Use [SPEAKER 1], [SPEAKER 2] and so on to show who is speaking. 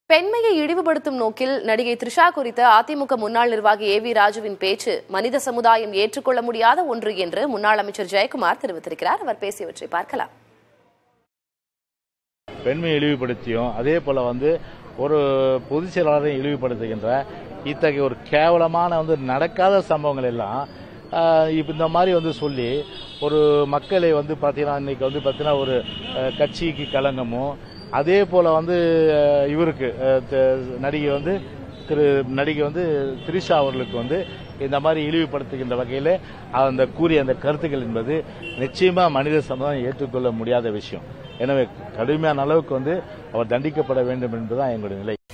[SPEAKER 1] பெண்மையை இழிவுபடுத்தும் நோக்கில் நடிகை த்ரிஷா குறித்த அதிமுக முன்னாள் நிர்வாகி ஏ வி ராஜுவின் பேச்சு மனித சமுதாயம் ஏற்றுக்கொள்ள முடியாத ஒன்று என்று முன்னாள் அமைச்சர் ஜெயக்குமார் தெரிவித்திருக்கிறார் அவர் பேசியவற்றை பார்க்கலாம்
[SPEAKER 2] பெண்மை இழிவுபடுத்தியும் அதே போல வந்து ஒரு பொதுச் செயலாளரை இழிவுபடுத்துகின்ற இத்தகைய ஒரு கேவலமான வந்து நடக்காத சம்பவங்கள் எல்லாம் ஆஹ், இப்ப இந்த மாதிரி வந்து சொல்லி ஒரு மக்களை வந்து பார்த்தீங்கன்னா இன்னைக்கு வந்து பார்த்தீங்கன்னா ஒரு அஹ், கட்சிக்கு களங்கமும் அதே போல வந்து அஹ், இவருக்கு அஹ், த- நடிகை வந்து திரு நடிகை வந்து திரிஷா அவர்களுக்கு வந்து இந்த மாதிரி இழிவுபடுத்துகின்ற வகையில் அந்த கூறிய அந்த கருத்துக்கள் என்பது நிச்சயமா மனித சமுதாயம் ஏற்றுக்கொள்ள முடியாத விஷயம் எனவே கடுமையான அளவுக்கு வந்து அவர் தண்டிக்கப்பட வேண்டும் என்பதுதான் எங்களுடைய நிலை